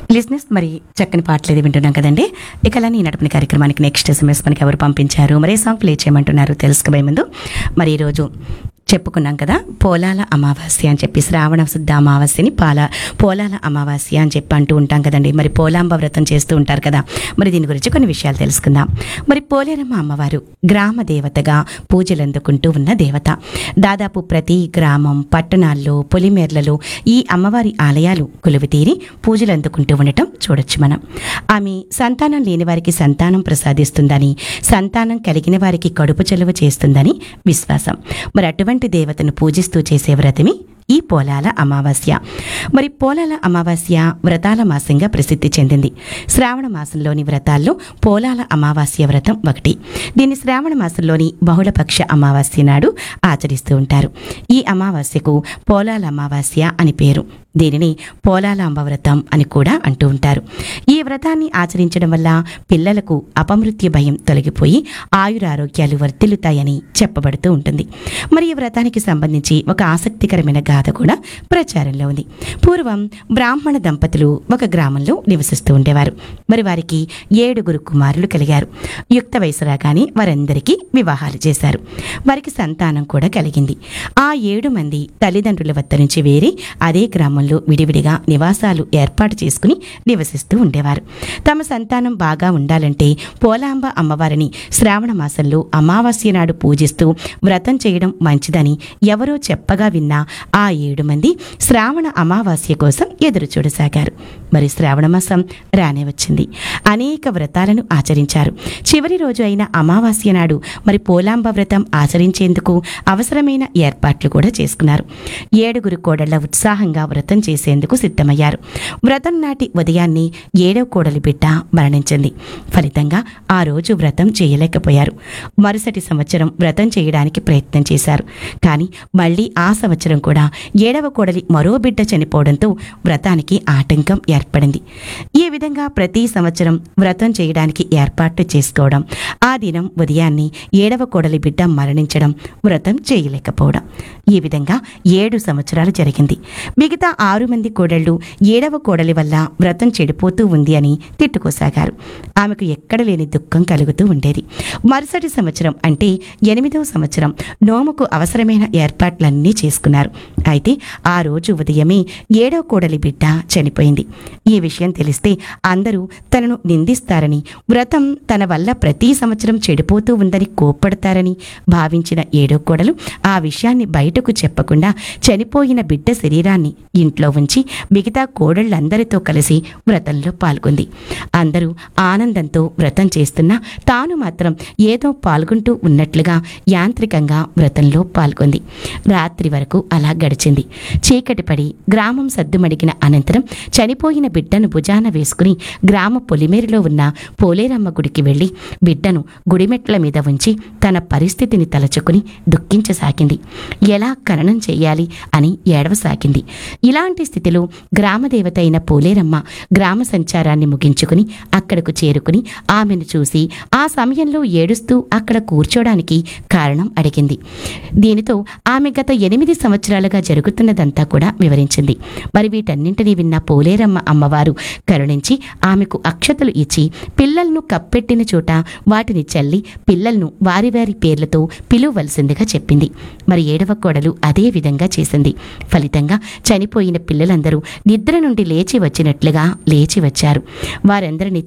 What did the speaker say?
లిజినెస్ మరి చక్కని పాటలు ఇది వింటున్నాం కదండి ఇక అలా ఈ నడపని కార్యక్రమానికి నెక్స్ట్ ఎస్ఎంఎస్ మనకి ఎవరు పంపించారు మరి ఏ సాంగ్ ప్లే చేయమంటున్నారు తెలుసుకోబోయే ముందు మరి ఈరోజు చెప్పుకున్నాం కదా పోలాల అమావాస్య అని చెప్పి శ్రావణ శుద్ధ అమావాస్యని పాల పోలాల అమావాస్య అని చెప్పి అంటూ ఉంటాం కదండి మరి పోలాంబ వ్రతం చేస్తూ ఉంటారు కదా మరి దీని గురించి కొన్ని విషయాలు తెలుసుకుందాం మరి పోలేరమ్మ అమ్మవారు గ్రామ దేవతగా పూజలు అందుకుంటూ ఉన్న దేవత దాదాపు ప్రతి గ్రామం పట్టణాల్లో పొలిమేర్లలో ఈ అమ్మవారి ఆలయాలు కొలువుతీరి పూజలు అందుకుంటూ ఉండటం చూడొచ్చు మనం ఆమె సంతానం లేని వారికి సంతానం ప్రసాదిస్తుందని సంతానం కలిగిన వారికి కడుపు చలువ చేస్తుందని విశ్వాసం మరి అటువంటి దేవతను పూజిస్తూ చేసే వ్రతమి ఈ పోలాల అమావాస్య మరి పోలాల అమావాస్య వ్రతాల మాసంగా ప్రసిద్ధి చెందింది శ్రావణ మాసంలోని వ్రతాల్లో పోలాల అమావాస్య వ్రతం ఒకటి దీన్ని శ్రావణ మాసంలోని బహుళపక్ష అమావాస్య నాడు ఆచరిస్తూ ఉంటారు ఈ అమావాస్యకు పోలాల అమావాస్య అని పేరు దీనిని పోలాల అమ్మవ్రతం అని కూడా అంటూ ఉంటారు ఈ వ్రతాన్ని ఆచరించడం వల్ల పిల్లలకు అపమృత్యు భయం తొలగిపోయి ఆయురారోగ్యాలు వర్ధిల్లుతాయని చెప్పబడుతూ ఉంటుంది మరి ఈ వ్రతానికి సంబంధించి ఒక ఆసక్తికరమైన గాథ కూడా ప్రచారంలో ఉంది పూర్వం బ్రాహ్మణ దంపతులు ఒక గ్రామంలో నివసిస్తూ ఉండేవారు మరి వారికి ఏడుగురు కుమారులు కలిగారు యుక్త వయసు రాగానే వారందరికీ వివాహాలు చేశారు వారికి సంతానం కూడా కలిగింది ఆ ఏడు మంది తల్లిదండ్రుల వద్ద నుంచి వేరే అదే గ్రామంలో విడివిడిగా నివాసాలు ఏర్పాటు చేసుకుని నివసిస్తూ ఉండేవారు తమ సంతానం బాగా ఉండాలంటే పోలాంబ అమ్మవారిని శ్రావణ మాసంలో అమావాస్య నాడు పూజిస్తూ వ్రతం చేయడం మంచిదని ఎవరో చెప్పగా విన్న ఆ ఏడు మంది శ్రావణ అమావాస్య కోసం ఎదురు చూడసాగారు మరి శ్రావణ మాసం రానే వచ్చింది అనేక వ్రతాలను ఆచరించారు చివరి రోజు అయిన అమావాస్య నాడు మరి పోలాంబ వ్రతం ఆచరించేందుకు అవసరమైన ఏర్పాట్లు కూడా చేసుకున్నారు ఏడుగురు కోడళ్ల ఉత్సాహంగా వ్రతం చేసేందుకు సిద్ధమయ్యారు వ్రతం నాటి ఉదయాన్నే ఏడవ కోడలి బిడ్డ మరణించింది ఫలితంగా ఆ రోజు వ్రతం చేయలేకపోయారు మరుసటి సంవత్సరం వ్రతం చేయడానికి ప్రయత్నం చేశారు కానీ మళ్ళీ ఆ సంవత్సరం కూడా ఏడవ కోడలి మరో బిడ్డ చనిపోవడంతో వ్రతానికి ఆటంకం ఏర్పడింది ఈ విధంగా ప్రతి సంవత్సరం వ్రతం చేయడానికి ఏర్పాట్లు చేసుకోవడం ఆ దినం ఉదయాన్నే ఏడవ కోడలి బిడ్డ మరణించడం వ్రతం చేయలేకపోవడం ఈ విధంగా ఏడు సంవత్సరాలు జరిగింది మిగతా ఆరు మంది కోడళ్ళు ఏడవ కోడలి వల్ల వ్రతం చెడిపోతూ ఉంది అని తిట్టుకోసాగారు ఆమెకు ఎక్కడ లేని దుఃఖం కలుగుతూ ఉండేది మరుసటి సంవత్సరం అంటే ఎనిమిదవ సంవత్సరం నోముకు అవసరమైన ఏర్పాట్లన్నీ చేసుకున్నారు అయితే ఆ రోజు ఉదయమే ఏడవ కోడలి బిడ్డ చనిపోయింది ఈ విషయం తెలిస్తే అందరూ తనను నిందిస్తారని వ్రతం తన వల్ల ప్రతి సంవత్సరం చెడిపోతూ ఉందని కోప్పడతారని భావించిన ఏడో కోడలు ఆ విషయాన్ని బయటకు చెప్పకుండా చనిపోయిన బిడ్డ శరీరాన్ని ఇంట్లో ఉంచి మిగతా కోడళ్ళందరితో కలిసి వ్రతంలో పాల్గొంది అందరూ ఆనందంతో వ్రతం చేస్తున్నా తాను మాత్రం ఏదో పాల్గొంటూ ఉన్నట్లుగా యాంత్రికంగా వ్రతంలో పాల్గొంది రాత్రి వరకు అలా గడిచింది చీకటి పడి గ్రామం సద్దుమడిగిన అనంతరం చనిపోయిన బిడ్డను భుజాన వేసుకుని గ్రామ పొలిమేరులో ఉన్న పోలేరమ్మ గుడికి వెళ్ళి బిడ్డను గుడిమెట్ల మీద ఉంచి తన పరిస్థితిని తలచుకుని దుఃఖించసాగింది ఎలా ఖననం చేయాలి అని ఏడవసాగింది ఇలాంటి స్థితిలో గ్రామదేవత అయిన పోలేరమ్మ గ్రామ సంచారాన్ని ముగించుకుని అక్కడకు చేరుకుని ఆమెను చూసి ఆ సమయంలో ఏడుస్తూ అక్కడ కూర్చోడానికి కారణం అడిగింది దీనితో ఆమె గత ఎనిమిది సంవత్సరాలుగా జరుగుతున్నదంతా కూడా వివరించింది మరి వీటన్నింటినీ విన్న పోలేరమ్మ అమ్మవారు కరుణించి ఆమెకు అక్షతలు ఇచ్చి పిల్లలను కప్పెట్టిన చోట వాటిని చల్లి పిల్లలను వారి వారి పేర్లతో పిలువవలసిందిగా చెప్పింది మరి ఏడవ కోడలు అదే విధంగా చేసింది ఫలితంగా చనిపోయిన పిల్లలందరూ నిద్ర నుండి లేచి వచ్చినట్లుగా లేచి వచ్చారు వారందరినీ